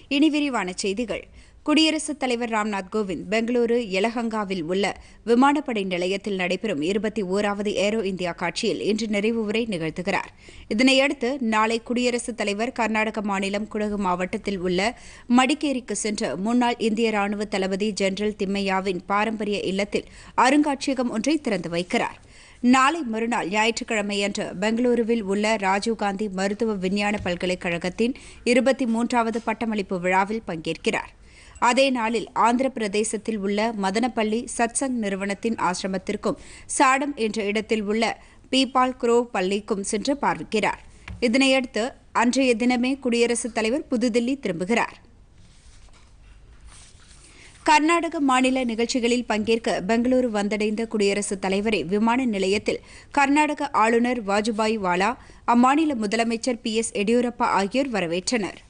இனி விரிவான செய்திகள் குடியரசுத் தலைவர் ராம்நாத் கோவிந்த் பெங்களூரு எலஹங்காவில் உள்ள விமானப்படை நிலையத்தில் நடைபெறும் இருபத்தி ஓராவது ஏரோ இந்தியா காட்சியில் இன்று நிறைவு உரை நிகழ்த்துகிறார் இதனையடுத்து நாளை குடியரசுத் தலைவர் கர்நாடக மாநிலம் குடகு மாவட்டத்தில் உள்ள மடிக்கேரிக்கு சென்று முன்னாள் இந்திய ராணுவ தளபதி ஜெனரல் திம்மையாவின் பாரம்பரிய இல்லத்தில் அருங்காட்சியகம் ஒன்றை திறந்து வைக்கிறார் நாளை மறுநாள் ஞாயிற்றுக்கிழமையன்று பெங்களூருவில் உள்ள ராஜீவ்காந்தி மருத்துவ விஞ்ஞான பல்கலைக்கழகத்தின் இருபத்தி மூன்றாவது பட்டமளிப்பு விழாவில் பங்கேற்கிறார் அதே நாளில் ஆந்திர பிரதேசத்தில் உள்ள மதனப்பள்ளி சத்சங் நிறுவனத்தின் ஆசிரமத்திற்கும் சாடம் என்ற இடத்தில் உள்ள பீபால் குரோவ் பள்ளிக்கும் சென்று பார்வைக்கிறார் இதனையடுத்து அன்றைய தினமே குடியரசுத் தலைவர் புதுதில்லி திரும்புகிறார் கர்நாடக மாநில நிகழ்ச்சிகளில் பங்கேற்க பெங்களூரு வந்தடைந்த குடியரசுத் தலைவரை விமான நிலையத்தில் கர்நாடக ஆளுநர் வாஜுபாய் வாலா அம்மாநில முதலமைச்சர் பி எஸ் எடியூரப்பா ஆகியோர் வரவேற்றனர்